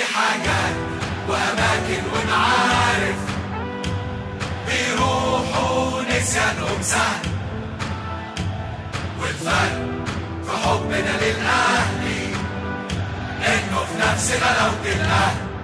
حاجات وأماكن ونعارف بيروحوا نسيانهم سهل والفرق في حبنا للأهلي إنه في نفس غلاوة الأهل